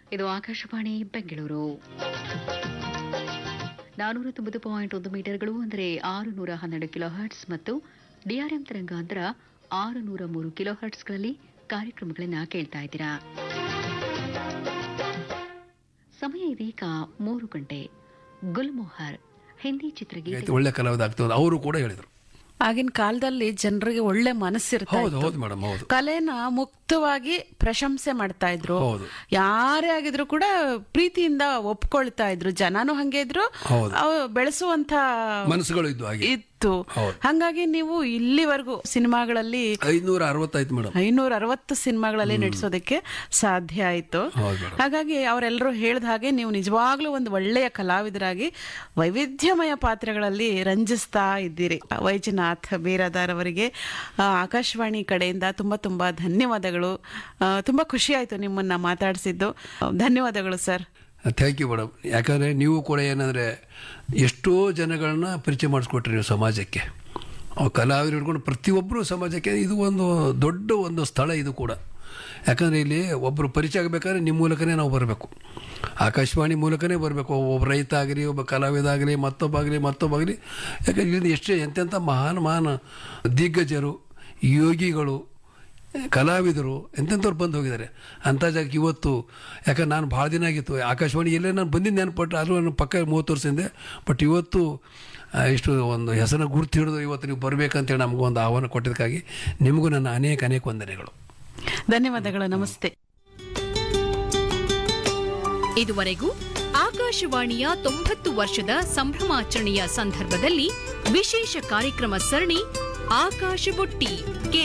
ಇದು ಆಕಾಶವಾಣಿ ಬೆಂಗಳೂರು ನಾನೂರ ತೊಂಬತ್ತು ಪಾಯಿಂಟ್ ಒಂದು ಮೀಟರ್ಗಳು ಅಂದರೆ ಆರು ನೂರ ಹನ್ನೆರಡು ಕಿಲೋ ಹರ್ಟ್ಸ್ ಮತ್ತು ಡಿಆರ್ಎಂ ತರಂಗಾಂತರ ಆರು ನೂರ ಮೂರು ಕಿಲೋ ಹರ್ಟ್ಸ್ಗಳಲ್ಲಿ ಕಾರ್ಯಕ್ರಮಗಳನ್ನು ಕೇಳ್ತಾ ಇದ್ದೀರಾ ಸಮಯ ಇದೀಗ ಮೂರು ಗಂಟೆ ಗುಲ್ಮೋಹರ್ ಹಿಂದಿ ಚಿತ್ರಗೀತೆ ಒಳ್ಳೆ ಕಲಾವಿದ ಆಗ್ತದೆ ಅವರು ಕೂಡ ಹೇಳಿದರು ಆಗಿನ ಕಾಲದಲ್ಲಿ ಜನರಿಗೆ ಒಳ್ಳೆ ಹೌದು ಮನಸ್ಸಿರ್ತಾ ಹೌದು ಮೇಡಮ್ ಹೌದು ಕಲೆನ ಮುಕ್ತವಾಗಿ ಪ್ರಶಂಸೆ ಮಾಡ್ತಾ ಇದ್ರು ಹೌದು. ಯಾರೇ ಆಗಿದ್ರು ಕೂಡ ಪ್ರೀತಿಯಿಂದ ಒಪ್ಕೊಳ್ತಾ ಇದ್ರು ಜನನು ಹಂಗೆ ಇದ್ರು ಹೌದು. ಅವು ಬೆಳೆಸುವಂತ ಮನಸ್ಸುಗಳು ಇದ್ದು ಹಾಗೆ ಇತ್ತು ಹೌದು. ಹಂಗಾಗಿ ನೀವು ಇಲ್ಲಿವರೆಗೂ ಸಿನಿಮಾಗಳಲ್ಲಿ ಐನೂರ ಅರವತ್ತಾಯ್ತು ಮೇಡಮ್ ಐನೂರ ಅರವತ್ತು ಸಿನಿಮಾಗಳಲ್ಲಿ ನಟಿಸೋದಕ್ಕೆ ಸಾಧ್ಯ ಆಯ್ತು ಹೌದು ಮೇಡಮ್ ಹಾಗಾಗಿ ಅವರೆಲ್ಲರೂ ಹೇಳಿದ ಹಾಗೆ ನೀವು ನಿಜವಾಗ್ಲೂ ಒಂದು ಒಳ್ಳೆಯ ಕಲಾವಿದರಾಗಿ ವೈವಿಧ್ಯಮಯ ಪಾತ್ರಗಳಲ್ಲಿ ರಂಜಿಸ್ತಾ ಇದ್ದೀರಿ ವೈಜನಾಥ್ ಬೀರಾದಾರ್ ಅವರಿಗೆ ಆ, ಆಕಾಶವಾಣಿ ಕಡೆಯಿಂದ ತುಂಬಾ ತುಂಬಾ ಧನ್ಯವಾದಗಳು ಆ, ತುಂಬಾ ಖುಷಿ ಆಯ್ತು ನಿಮ್ಮನ್ನ ಮಾತಾಡಿಸಿದ್ದು ಧನ್ಯವಾದಗಳು ಸರ್ ಥ್ಯಾಂಕ್ ಯು ಮೇಡಮ್ ಯಾಕಂದರೆ ನೀವು ಕೂಡ ಏನಂದರೆ ಎಷ್ಟೋ ಜನಗಳನ್ನ ಪರಿಚಯ ಮಾಡಿಸ್ಕೊಟ್ರಿ ನೀವು ಸಮಾಜಕ್ಕೆ ಅವ್ ಕಲಾವಿದರು ಹಿಡ್ಕೊಂಡು ಪ್ರತಿಯೊಬ್ಬರು ಸಮಾಜಕ್ಕೆ ಇದು ಒಂದು ದೊಡ್ಡ ಒಂದು ಸ್ಥಳ ಇದು ಕೂಡ ಯಾಕಂದರೆ ಇಲ್ಲಿ ಒಬ್ಬರು ಪರಿಚಯ ಆಗಬೇಕಾದ್ರೆ ನಿಮ್ಮ ಮೂಲಕನೇ ನಾವು ಬರಬೇಕು ಆಕಾಶವಾಣಿ ಮೂಲಕನೇ ಬರಬೇಕು ಒಬ್ಬ ರೈತ ಆಗಲಿ ಒಬ್ಬ ಕಲಾವಿದ ಆಗಲಿ ಮತ್ತೊಬ್ಬ ಆಗಲಿ ಮತ್ತೊಬ್ಬ ಆಗಲಿ ಯಾಕಂದ್ರೆ ಇಲ್ಲಿಂದ ಎಷ್ಟೇ ಎಂತೆಂಥ ಮಹಾನ್ ಮಹಾನ್ ದಿಗ್ಗಜರು ಯೋಗಿಗಳು ಕಲಾವಿದರು ಎಂತೆಂಥವ್ರು ಬಂದು ಹೋಗಿದ್ದಾರೆ ಅಂಥ ಜಾಗಕ್ಕೆ ಇವತ್ತು ಯಾಕಂದ್ರೆ ನಾನು ಭಾಳ ದಿನ ಆಗಿತ್ತು ಆಕಾಶವಾಣಿ ಎಲ್ಲೇ ನಾನು ಬಂದಿದ್ದು ನೆನಪಟ್ಟು ಅದು ನನ್ನ ಪಕ್ಕ ಮೂವತ್ತು ವರ್ಷ ಹಿಂದೆ ಬಟ್ ಇವತ್ತು ಆ, ಇಷ್ಟು ಒಂದು ಹೆಸರನ್ನ ಗುರುತು ಹಿಡಿದು ಇವತ್ತು ನೀವು ಬರಬೇಕಂತೇಳಿ ನಮಗೂ ಒಂದು ಆಹ್ವಾನ ಕೊಟ್ಟಿದ್ದಕ್ಕಾಗಿ ನಿಮಗೂ ನನ್ನ ಅನೇಕ ಅನೇಕ ವಂದನೆಗಳು ಧನ್ಯವಾದಗಳು ನಮಸ್ತೆ ಇದುವರೆಗೂ ಆಕಾಶವಾಣಿಯ ತೊಂಬತ್ತು ವರ್ಷದ ಸಂಭ್ರಮಾಚರಣೆಯ ಸಂದರ್ಭದಲ್ಲಿ ವಿಶೇಷ ಕಾರ್ಯಕ್ರಮ ಸರಣಿ ಆಕಾಶ ಬುಟ್ಟಿ